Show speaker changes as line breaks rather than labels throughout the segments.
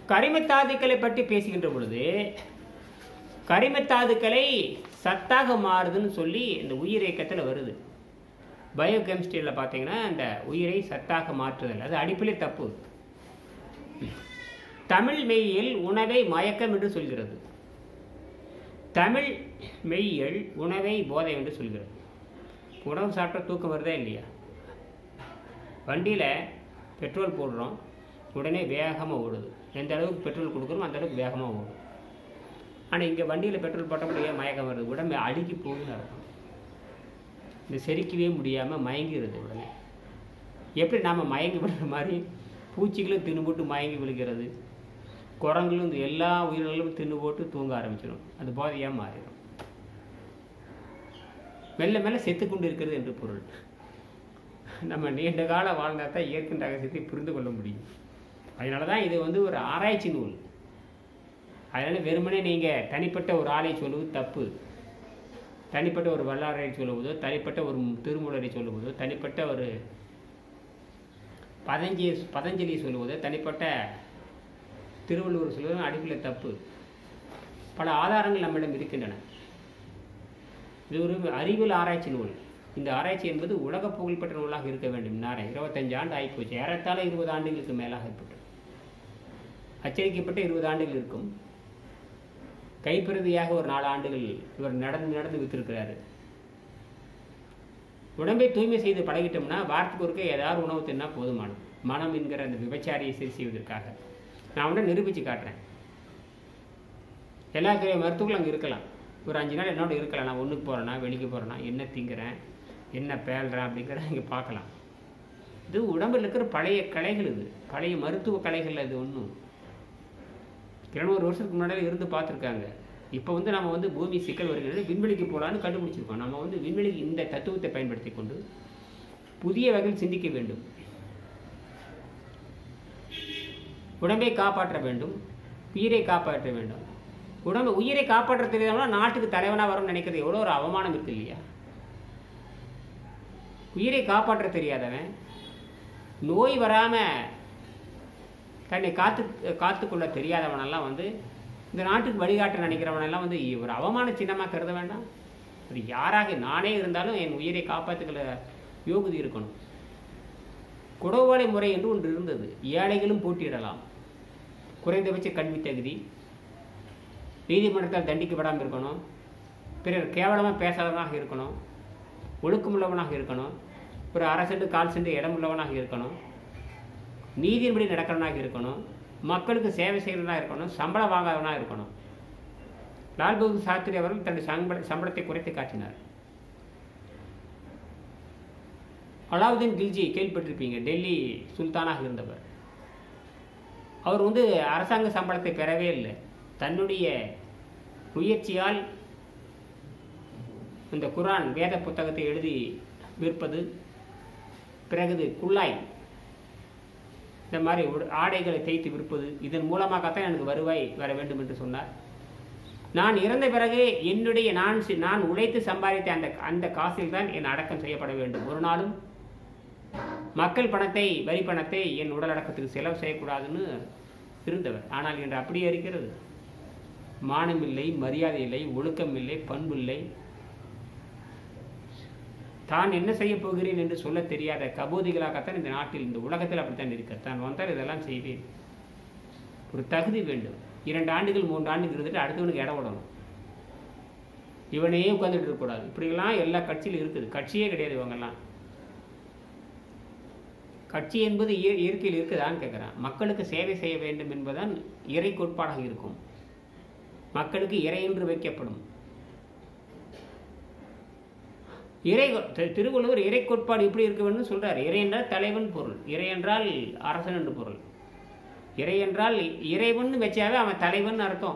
கரிமத்தாதுக்களை பற்றி பேசுகின்ற பொழுது கரிமத்தாதுக்களை சத்தாக மாறுதுன்னு சொல்லி இந்த உயிர் இயக்கத்தில் வருது பயோகெமிஸ்ட்ரியில் பார்த்தீங்கன்னா அந்த உயிரை சத்தாக மாற்றுதல் அது அடிப்படை தப்பு தமிழ் மெய்யியல் உணவை மயக்கம் என்று சொல்கிறது தமிழ் மெய்யியல் உணவை போதை என்று சொல்கிறது உணவு சாப்பிட்டா தூக்கம் வருதா இல்லையா வண்டியில் பெட்ரோல் போடுறோம் உடனே வேகமாக ஓடுது எந்த அளவுக்கு பெட்ரோல் கொடுக்குறோமோ அந்த அளவுக்கு வேகமாக ஓடும் ஆனால் இங்கே வண்டியில் பெட்ரோல் போட்டப்பட ஏன் மயக்கம் வருது உடம்பு அழுகி போகுதுன்னு அர்த்தம் இந்த செரிக்கவே முடியாமல் மயங்கிடுது உடனே எப்படி நாம் மயங்கி விடுற மாதிரி பூச்சிகளும் தின்னு போட்டு மயங்கி விழுகிறது குரங்களும் இந்த எல்லா உயிரினங்களும் தின்னு போட்டு தூங்க ஆரம்பிச்சிடும் அது போதையாக மாறிடும் மெல்ல மெல்ல செத்து கொண்டு இருக்கிறது என்று பொருள் நம்ம நீண்ட காலம் வாழ்ந்தால் தான் இயற்கை ரகசியத்தை புரிந்து கொள்ள முடியும் அதனால தான் இது வந்து ஒரு ஆராய்ச்சி நூல் அதனால் வெறுமனே நீங்கள் தனிப்பட்ட ஒரு ஆளை சொல்லுவது தப்பு தனிப்பட்ட ஒரு வல்லாரை சொல்லுவதோ தனிப்பட்ட ஒரு திருமூலரை சொல்லுவதோ தனிப்பட்ட ஒரு பதஞ்சி பதஞ்சலி சொல்லுவதோ தனிப்பட்ட திருவள்ளுவர் சொல்லுவதோ அடிப்பில் தப்பு பல ஆதாரங்கள் நம்மிடம் இருக்கின்றன இது ஒரு அறிவியல் ஆராய்ச்சி நூல் இந்த ஆராய்ச்சி என்பது உலக புகழ்பெற்ற நூலாக இருக்க வேண்டும் நேரம் இருபத்தஞ்சு ஆண்டு ஆகிப்போச்சு ஏறத்தாழ இருபது ஆண்டுகளுக்கு மேலாக ஏற்பட்டது அச்சரிக்கப்பட்ட இருபது ஆண்டுகள் இருக்கும் கைப்பிரதியாக ஒரு நாலு ஆண்டுகள் இவர் நடந்து நடந்து வித்திருக்கிறாரு உடம்பை தூய்மை செய்து பழகிட்டோம்னா வாரத்துக்கு ஒருக்க ஏதாவது உணவு தின்னா போதுமானது மனம் என்கிற அந்த விபச்சாரியை சரி செய்வதற்காக நான் உடனே நிரூபித்து காட்டுறேன் எல்லா துறை மருத்துவங்களும் அங்கே இருக்கலாம் ஒரு அஞ்சு நாள் என்னோட இருக்கலாம் நான் ஒன்றுக்கு போகிறேன்னா வெளிக்கு போகிறேன்னா என்ன திங்கிறேன் என்ன பேல்றேன் அப்படிங்கிறத இங்கே பார்க்கலாம் இது உடம்பில் இருக்கிற பழைய கலைகள் இது பழைய மருத்துவ கலைகள் அது ஒன்றும் இருநூறு வருஷத்துக்கு முன்னாடி இருந்து பார்த்துருக்காங்க இப்போ வந்து நம்ம வந்து பூமி சிக்கல் வருகிறது விண்வெளிக்கு போகலான்னு கண்டுபிடிச்சிருக்கோம் நம்ம வந்து விண்வெளிக்கு இந்த தத்துவத்தை பயன்படுத்தி கொண்டு புதிய வகையில் சிந்திக்க வேண்டும் உடம்பை காப்பாற்ற வேண்டும் உயிரை காப்பாற்ற வேண்டும் உடம்பு உயிரை காப்பாற்ற தெரியாதவனா நாட்டுக்கு தலைவனாக வரும்னு நினைக்கிறது எவ்வளோ ஒரு அவமானம் இருக்கு இல்லையா உயிரை காப்பாற்ற தெரியாதவன் நோய் வராமல் தன்னை காத்து காத்துக்கொள்ள தெரியாதவனெல்லாம் வந்து இந்த நாட்டுக்கு வழிகாட்ட நினைக்கிறவனெல்லாம் வந்து ஒரு அவமான சின்னமாக கருத வேண்டாம் அது யாராக நானே இருந்தாலும் என் உயிரை காப்பாற்றுக்கிற யோகுதி இருக்கணும் குடவோலை முறை என்று ஒன்று இருந்தது ஏழைகளும் போட்டியிடலாம் குறைந்தபட்ச கல்வி தகுதி நீதிமன்றத்தால் தண்டிக்கப்படாமல் இருக்கணும் பிறர் கேவலமாக பேசாதவனாக இருக்கணும் ஒழுக்கமுள்ளவனாக இருக்கணும் ஒரு அரை சென்று கால் சென்று இடமுள்ளவனாக இருக்கணும் நீதியின்படி நடக்கிறவனாக இருக்கணும் மக்களுக்கு சேவை செய்கிறவனாக இருக்கணும் சம்பளம் வாங்காதவனாக இருக்கணும் லால் பகதூர் சாஸ்திரி அவர்கள் தன்னுடைய சம்பள சம்பளத்தை குறைத்து காட்டினார் அலாவுதீன் கில்ஜி கேள்விப்பட்டிருப்பீங்க டெல்லி சுல்தானாக இருந்தவர் அவர் வந்து அரசாங்க சம்பளத்தை பெறவே இல்லை தன்னுடைய முயற்சியால் இந்த குரான் வேத புத்தகத்தை எழுதி விற்பது பிறகு குல்லாய் இந்த மாதிரி உட- ஆடைகளை தேய்த்து விற்பது இதன் மூலமாகத்தான் எனக்கு வருவாய் வர வேண்டும் என்று சொன்னார் நான் இறந்த பிறகு என்னுடைய நான் சி- நான் உழைத்து சம்பாதித்த அந்த அந்த காசில் தான் என் அடக்கம் செய்யப்பட வேண்டும் ஒரு நாளும் மக்கள் பணத்தை வரி பணத்தை என் உடல் அடக்கத்துக்கு செலவு செய்யக்கூடாதுன்னு இருந்தவர் ஆனால் இன்று அப்படியே இருக்கிறது மானம் இல்லை மரியாதை இல்லை ஒழுக்கம் இல்லை பண்பு இல்லை தான் என்ன செய்ய போகிறேன் என்று சொல்ல தெரியாத கபோதிகளாகத்தான் இந்த நாட்டில் இந்த உலகத்தில் அப்படித்தான் இருக்க தான் வந்தால் இதெல்லாம் செய்வேன் ஒரு தகுதி வேண்டும் இரண்டு ஆண்டுகள் மூன்று ஆண்டுகள் இருந்துட்டு அடுத்தவனுக்கு இடம் விடணும் இவனையே உட்காந்துட்டு இருக்கக்கூடாது இப்படிலாம் எல்லா கட்சியிலும் இருக்குது கட்சியே கிடையாது இவங்கெல்லாம் கட்சி என்பது இய- இயற்கையில் இருக்குதான்னு கேட்குறான் மக்களுக்கு சேவை செய்ய வேண்டும் என்பதுதான் இறை கோட்பாடாக இருக்கும் மக்களுக்கு இறை என்று வைக்கப்படும் இறை தி- திருவள்ளுவர் இறை கோட்பாடு எப்படி இருக்க வேண்டும் சொல்றார் இறை என்றால் தலைவன் பொருள் இறை என்றால் அரசன் என்று பொருள் இறை என்றால் இறைவன் வச்சாவே அவன் தலைவன் அர்த்தம்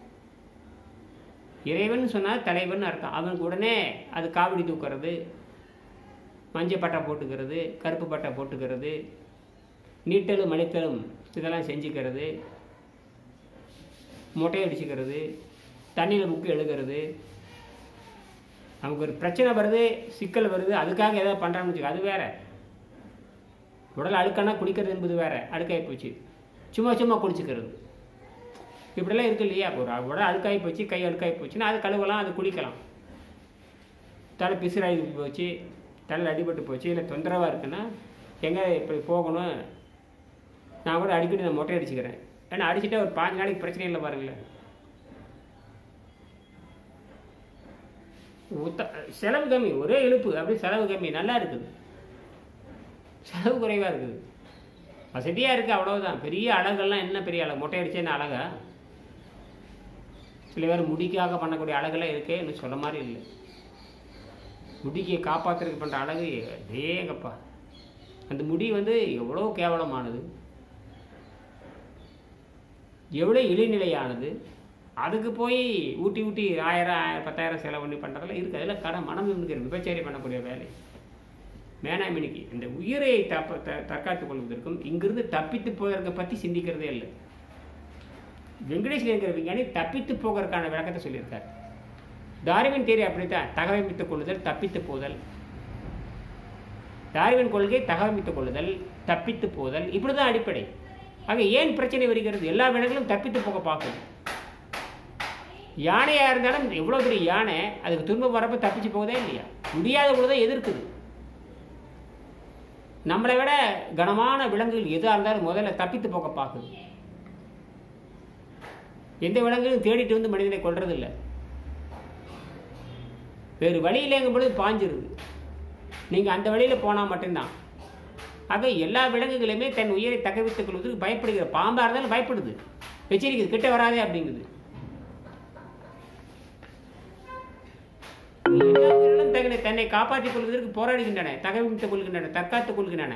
இறைவன் சொன்னால் தலைவன் அர்த்தம் அவனுக்கு உடனே அது காவடி தூக்கிறது மஞ்சள் பட்டை போட்டுக்கிறது கருப்பு பட்டை போட்டுக்கிறது நீட்டலும் மலித்தலும் இதெல்லாம் செஞ்சுக்கிறது மொட்டை அடிச்சுக்கிறது தண்ணியில் முக்கி எழுகிறது நமக்கு ஒரு பிரச்சனை வருது சிக்கல் வருது அதுக்காக ஏதாவது பண்ணுறான்னு வச்சுக்க அது வேற உடல் அழுக்கானா குடிக்கிறது என்பது வேற அழுக்காகி போச்சு சும்மா சும்மா குடிச்சுக்கிறது இப்படிலாம் இருக்கு இல்லையா ஒரு உடல் அழுக்காகி போச்சு கை அழுக்காகி போச்சுன்னா அது கழுவலாம் அது குளிக்கலாம் தலை பிசுறாகி போச்சு தலை அடிபட்டு போச்சு இல்லை தொந்தரவாக இருக்குன்னா எங்கே இப்படி போகணும் நான் கூட அடிக்கடி நான் மொட்டை அடிச்சுக்கிறேன் ஏன்னா அடிச்சுட்டா ஒரு பாஞ்சு நாளைக்கு பிரச்சனை இல்லை பாருங்களேன் உத்த செலவு கம்மி ஒரே இழுப்பு அப்படி செலவு கம்மி நல்லா இருக்குது செலவு குறைவாக இருக்குது வசதியாக இருக்குது அவ்வளவுதான் பெரிய அழகெல்லாம் என்ன பெரிய அழகு மொட்டை அடிச்சா என்ன அழகா சில பேர் முடிக்காக பண்ணக்கூடிய அழகெல்லாம் இருக்கே இன்னும் சொல்ல மாதிரி இல்லை முடிக்கை காப்பாற்றுறதுக்கு பண்ணுற அழகு ஏங்கப்பா அந்த முடி வந்து எவ்வளோ கேவலமானது எவ்வளோ இழிநிலையானது அதுக்கு போய் ஊட்டி ஊட்டி ஆயிரம் ஆயிரம் பத்தாயிரம் செலவு பண்ணி பண்ணுறதெல்லாம் இருக்குது அதில் கடை மனம் இருக்கிற விபச்சாரி பண்ணக்கூடிய வேலை மேனாமினிக்கு இந்த உயிரை தப்ப த தற்காத்துக் கொள்வதற்கும் இங்கிருந்து தப்பித்து போகிறத பற்றி சிந்திக்கிறதே இல்லை வெங்கடேஷ் இருக்கிற விஞ்ஞானி தப்பித்து போகிறதுக்கான விளக்கத்தை சொல்லியிருக்கார் டார்வின் தேரி அப்படித்தான் தகவமைத்துக் கொள்ளுதல் தப்பித்து போதல் டார்வின் கொள்கை தகவமைத்துக் கொள்ளுதல் தப்பித்து போதல் இப்படி தான் அடிப்படை ஆக ஏன் பிரச்சனை வருகிறது எல்லா விலங்குகளும் தப்பித்து போக பார்க்கும் யானையாக இருந்தாலும் எவ்வளோ பெரிய யானை அதுக்கு துன்பம் வரப்போ தப்பிச்சு போகுதா இல்லையா முடியாத பொழுது எதிர்க்குது நம்மளை விட கனமான விலங்குகள் எதாக இருந்தாலும் முதல்ல தப்பித்து போக பார்க்குது எந்த விலங்குகளும் தேடிட்டு வந்து மனிதனை கொள்றது இல்லை வேறு வழி இல்லைங்கும் பொழுது பாஞ்சிருது நீங்கள் அந்த வழியில் போனால் மட்டும்தான் ஆக எல்லா விலங்குகளுமே தன் உயிரை தக்கவைத்துக் கொள்வதற்கு பயப்படுகிற பாம்பாக இருந்தாலும் பயப்படுது எச்சரிக்குது கிட்ட வராதே அப்படிங்குது எல்லா உயிரினும் தன்னை தன்னை காப்பாற்றிக் கொள்வதற்கு போராடுகின்றன தகவமைத்துக் கொள்கின்றன தற்காத்துக் கொள்கின்றன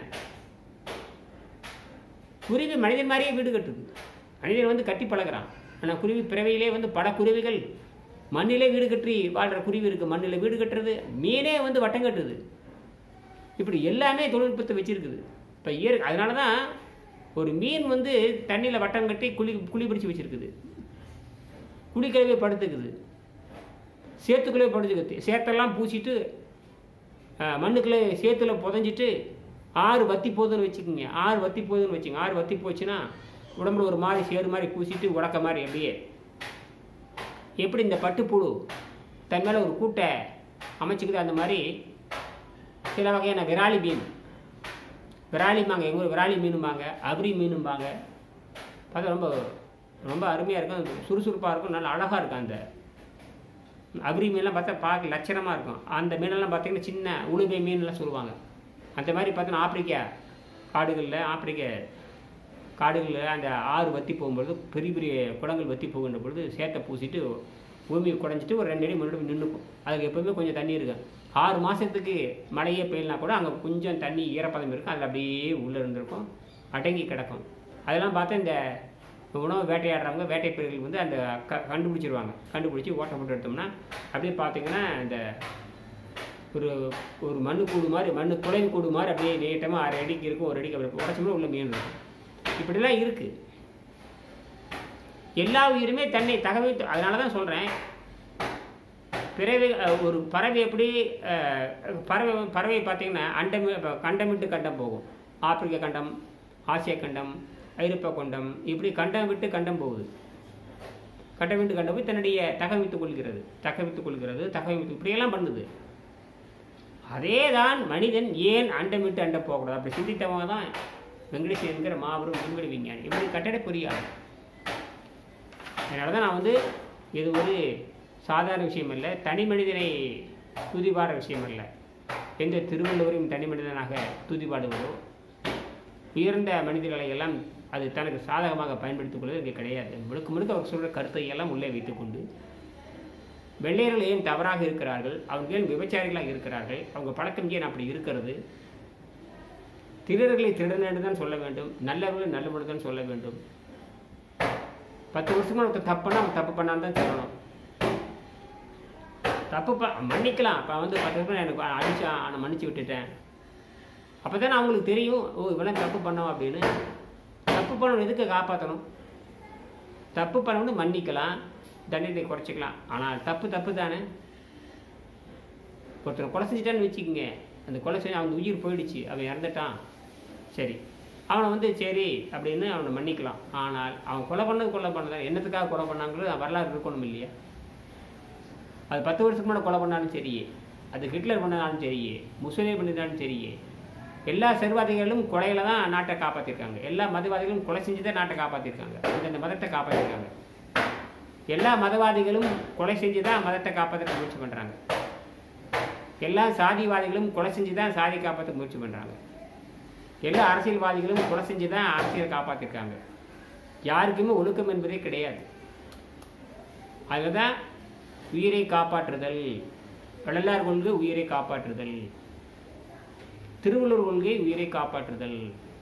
குருவி மனிதன் மாதிரியே வீடு கட்டுது மனிதன் வந்து கட்டி பழகுறான் ஆனால் குருவி பிறவையிலே வந்து பல குருவிகள் மண்ணிலே வீடு கட்டி வாழ்கிற குருவி இருக்குது மண்ணில் வீடு கட்டுறது மீனே வந்து வட்டம் கட்டுது இப்படி எல்லாமே தொழில்நுட்பத்தை வச்சிருக்குது இப்போ இயற் அதனால தான் ஒரு மீன் வந்து தண்ணியில் வட்டம் கட்டி குழி குழி பிடிச்சி வச்சிருக்குது குளிக்கலவே படுத்துக்குது சேத்துக்குள்ளே படுத்துக்குது சேத்தெல்லாம் பூசிட்டு அஹ், மண்ணுக்குள்ளே சேத்துல புதஞ்சிட்டு ஆறு வத்தி போகுதுன்னு வச்சுக்கோங்க ஆறு வத்தி போகுதுன்னு வச்சுங்க ஆறு வத்தி போச்சுன்னா உடம்புல ஒரு மாதிரி சேறு மாதிரி பூசிட்டு உடக்க மாதிரி அப்படியே எப்படி இந்த பட்டுப்புழு தன் மேலே ஒரு கூட்டை அமைச்சுக்குது அந்த மாதிரி சில வகையான விராலி மீன் விராலிம்பாங்க எங்கள் ஊர் விராலி மீனும்பாங்க அபரி மீனும்பாங்க பார்த்தா ரொம்ப ரொம்ப அருமையாக இருக்கும் சுறுசுறுப்பாக இருக்கும் நல்லா அழகாக இருக்கும் அந்த அபரி மீன்லாம் பார்த்தா பார்க்க லட்சணமாக இருக்கும் அந்த மீனெல்லாம் பார்த்தீங்கன்னா சின்ன உளுவை மீன்லாம் சொல்லுவாங்க அந்த மாதிரி பார்த்தோன்னா ஆப்பிரிக்கா காடுகளில் ஆப்பிரிக்க காடுகளில் அந்த ஆறு வத்தி போகும்பொழுது பெரிய பெரிய குளங்கள் வத்தி போகின்ற பொழுது சேத்தை பூசிட்டு பூமியை குடஞ்சிட்டு ஒரு ரெண்டு அடி முன்னாடி நின்றுக்கும் அதுக்கு எப்பவுமே கொஞ்சம் தண்ணி இருக்கும் ஆறு மாதத்துக்கு மழையே பெய்யலனா கூட அங்கே கொஞ்சம் தண்ணி ஈரப்பதம் இருக்கும் அதில் அப்படியே உள்ளே இருந்திருக்கும் அடங்கி கிடக்கும் அதெல்லாம் பார்த்தா இந்த உணவு வேட்டையாடுறவங்க வேட்டை பயிர்கள் வந்து அந்த க கண்டுபிடிச்சிருவாங்க கண்டுபிடிச்சி ஓட்டை போட்டு எடுத்தோம்னா அப்படியே பார்த்தீங்கன்னா இந்த ஒரு ஒரு மண்ணு கூடு மாதிரி மண்ணு குலைவு கூடு மாதிரி அப்படியே நீட்டமாக ஆறு அடிக்கு இருக்கும் ஒரு அடிக்கு அப்படி உடச்சோம்னா உள்ள மீன் இருக்கும் இப்படிலாம் இருக்குது எல்லா உயிருமே தன்னை தகவல் அதனால தான் சொல்கிறேன் பிறவை அஹ், ஒரு பறவை எப்படி அஹ், பறவை பறவை பார்த்தீங்கன்னா அண்டம் இப்ப கண்டம் கண்டம் போகும் ஆப்பிரிக்க கண்டம் ஆசிய கண்டம் ஐரோப்பா கண்டம் இப்படி கண்டம் விட்டு கண்டம் போகுது கண்டம் விட்டு கண்டம் போய் தன்னுடைய தகவமைத்துக் கொள்கிறது தகவமைத்துக் கொள்கிறது தகவமைத்து இப்படியெல்லாம் பண்ணுது அதே தான் மனிதன் ஏன் அண்டம் விட்டு அண்டம் போகக்கூடாது அப்படி சிந்தித்தவங்க தான் வெங்கடேஷ் என்கிற மாபெரும் விண்வெளி விஞ்ஞானி இப்படி கட்டட பொறியாளர் அதனால தான் நான் வந்து இது ஒரு சாதாரண விஷயம் அல்ல தனி மனிதனை துதிபாட விஷயம் அல்ல எந்த திருவள்ளுவரையும் தனி மனிதனாக துதிபாடுவதோ உயர்ந்த மனிதர்களை எல்லாம் அது தனக்கு சாதகமாக பயன்படுத்திக் கொள்வது இங்கே கிடையாது முழுக்க முழுக்க அவர் சொல்கிற கருத்தை எல்லாம் உள்ளே வைத்துக்கொண்டு வெள்ளையர்கள் ஏன் தவறாக இருக்கிறார்கள் அவங்க ஏன் விபச்சாரிகளாக இருக்கிறார்கள் அவங்க பழக்கம் ஏன் அப்படி இருக்கிறது திருடர்களை திருடனு தான் சொல்ல வேண்டும் நல்லவர்கள் நல்லவர்கள் தான் சொல்ல வேண்டும் பத்து வருஷமா ஒருத்தர் தப்பு பண்ணா அவன் தப்பு பண்ணான்னு தான் சொல்லணும் தப்பு ப மன்னிக்கலாம் இப்போ வந்து பத்து வருஷம் எனக்கு அடிச்சு நான் மன்னிச்சு விட்டுட்டேன் அப்போ தானே அவங்களுக்கு தெரியும் ஓ இவெல்லாம் தப்பு பண்ணோம் அப்படின்னு தப்பு பண்ணணும் எதுக்கு காப்பாற்றணும் தப்பு பண்ணவனு மன்னிக்கலாம் தண்டனை குறைச்சிக்கலாம் ஆனால் தப்பு தப்பு தானே ஒருத்தனை கொலை செஞ்சுட்டான்னு வச்சுக்கோங்க அந்த கொலை செஞ்சு அவன் உயிர் போயிடுச்சு அவன் இறந்துட்டான் சரி அவனை வந்து சரி அப்படின்னு அவனை மன்னிக்கலாம் ஆனால் அவன் கொலை பண்ணது கொலை பண்ணதான் என்னத்துக்காக கொலை பண்ணாங்கிறது வரலாறு இருக்கணும் இல்லையா அது பத்து வருஷத்துக்கு முன்னாடி கொலை பண்ணாலும் சரியே அது ஹிட்லர் பண்ணாலும் சரியே முசோலினி பண்ணினாலும் சரியே எல்லா சர்வாதிகளும் கொலையில தான் நாட்டை காப்பாற்றிருக்காங்க எல்லா மதவாதிகளும் கொலை செஞ்சு தான் நாட்டை காப்பாற்றிருக்காங்க இந்த மதத்தை காப்பாற்றிருக்காங்க எல்லா மதவாதிகளும் கொலை செஞ்சு தான் மதத்தை காப்பாற்ற முயற்சி பண்ணுறாங்க எல்லா சாதிவாதிகளும் கொலை செஞ்சு தான் சாதி காப்பாற்ற முயற்சி பண்ணுறாங்க எல்லா அரசியல்வாதிகளும் கொலை செஞ்சு தான் அரசியலை காப்பாற்றிருக்காங்க யாருக்குமே ஒழுக்கம் என்பதே கிடையாது அதுதான் உயிரை காப்பாற்றுதல் வள்ளலார் கொள்கை உயிரை காப்பாற்றுதல் திருவள்ளுவர் கொள்கை உயிரை காப்பாற்றுதல்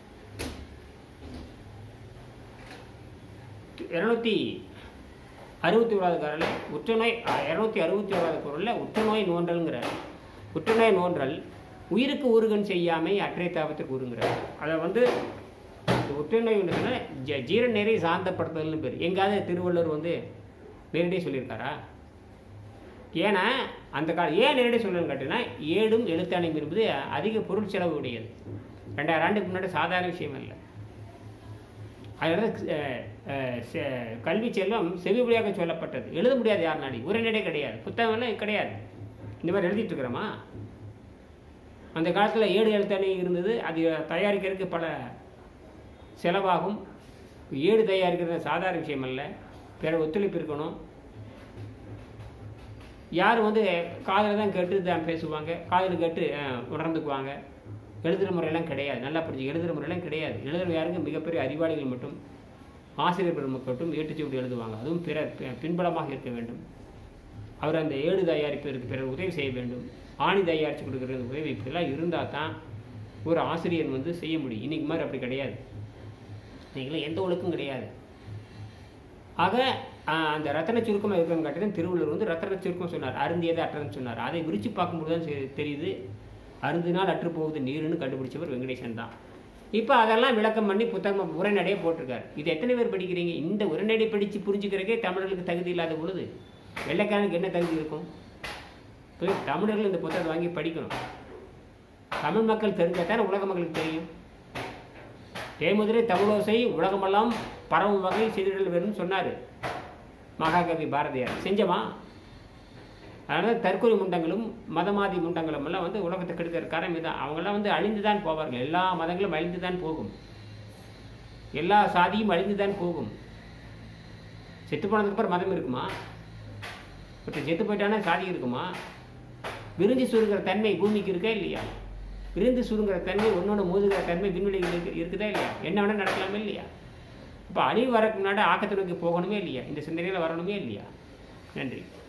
இருநூத்தி அறுபத்தி ஓராவது குரல் உற்றுநோய் இரநூத்தி அறுபத்தி ஓராவது குரலில் உற்றுநோய் நோன்றல்ங்கிறார் உற்றுநோய் நோன்றல் உயிருக்கு ஊறுகன் செய்யாமை அற்றை தாபத்துக்கு ஊறுங்கிறார் அதை வந்து உற்றுநோய் ஜ ஜீரண நீரை சாந்தப்படுத்துதல்னு பேர் எங்காவது திருவள்ளுவர் வந்து நேரடியாக சொல்லியிருக்காரா ஏன்னா அந்த கால ஏன் நேரடி சொல்லணும்னு கேட்டீங்கன்னா ஏடும் எழுத்தாணையும் என்பது அதிக பொருள் செலவு உடையது ரெண்டாயிரம் ஆண்டுக்கு முன்னாடி சாதாரண விஷயம் இல்லை அதனால கல்வி செல்வம் செவிவழியாக சொல்லப்பட்டது எழுத முடியாது யார் நாடி உரைநடை கிடையாது புத்தகம்லாம் கிடையாது இந்த மாதிரி எழுதிட்டு இருக்கிறோமா அந்த காலத்தில் ஏடு எழுத்தாணி இருந்தது அது தயாரிக்கிறதுக்கு பல செலவாகும் ஏடு தயாரிக்கிறது சாதாரண விஷயம் அல்ல பிற ஒத்துழைப்பு இருக்கணும் யார் வந்து காதில் தான் கேட்டு தான் பேசுவாங்க காதில் கேட்டு உணர்ந்துக்குவாங்க எழுதுகிற முறையெல்லாம் கிடையாது நல்லா புரிஞ்சு எழுதுகிற முறையெல்லாம் கிடையாது எழுதுகிற யாருக்கும் மிகப்பெரிய அறிவாளிகள் மட்டும் ஆசிரியர் பெருமக்கள் மட்டும் ஏட்டுச்சுவடி எழுதுவாங்க அதுவும் பிற பின்பலமாக இருக்க வேண்டும் அவர் அந்த ஏடு தயாரிப்பதற்கு பிறர் உதவி செய்ய வேண்டும் ஆணி தயாரித்து கொடுக்குற உதவி இப்படிலாம் இருந்தால் தான் ஒரு ஆசிரியர் வந்து செய்ய முடியும் இன்றைக்கு மாதிரி அப்படி கிடையாது இன்றைக்கெல்லாம் எந்த ஒழுக்கும் கிடையாது ஆக அந்த ரத்தன சுருக்கமாக இருக்கிறன்னு காட்டி திருவள்ளுவர் வந்து ரத்தன சுருக்கம் சொன்னார் அருந்தியதை அற்றன்னு சொன்னார் அதை விரித்து பார்க்கும்போது தான் தெரியுது அருந்தினால் அற்று போகுது நீருன்னு கண்டுபிடிச்சவர் வெங்கடேசன் தான் இப்போ அதெல்லாம் விளக்கம் பண்ணி புத்தகம் உரைநடையே போட்டிருக்காரு இது எத்தனை பேர் படிக்கிறீங்க இந்த உரைநடை படித்து புரிஞ்சுக்கிறக்கே தமிழர்களுக்கு தகுதி இல்லாத பொழுது வெள்ளைக்காரனுக்கு என்ன தகுதி இருக்கும் போய் தமிழர்கள் இந்த புத்தகத்தை வாங்கி படிக்கணும் தமிழ் மக்கள் தெரிஞ்சால் உலக மக்களுக்கு தெரியும் தேமுதிரை தமிழோசை உலகமெல்லாம் பரவும் வகை செய்திகள் வேணும்னு சொன்னார் மகாகவி பாரதியார் செஞ்சமா அதனால் தற்கொலை முண்டங்களும் மதமாதி முண்டங்களும் எல்லாம் வந்து உலகத்தை கெடுக்கிற காரணம் இதுதான் அவங்கெல்லாம் வந்து அழிந்து தான் போவார்கள் எல்லா மதங்களும் அழிந்து தான் போகும் எல்லா சாதியும் அழிந்து தான் போகும் செத்து போனதுக்கு அப்புறம் மதம் இருக்குமா ஒருத்தர் செத்து போயிட்டானா சாதி இருக்குமா விருந்தி சுருங்கிற தன்மை பூமிக்கு இருக்கா இல்லையா விருந்து சுருங்கிற தன்மை ஒன்னொன்று மோதுகிற தன்மை விண்வெளிகள் இருக்கு இருக்குதா இல்லையா என்ன வேணால் நடக்கலாமே இல்லையா இப்போ அழிவு வரக்கு முன்னாடி ஆக்கத்தை நோக்கி போகணுமே இல்லையா இந்த சிந்தனையில் வரணுமே இல்லையா நன்றி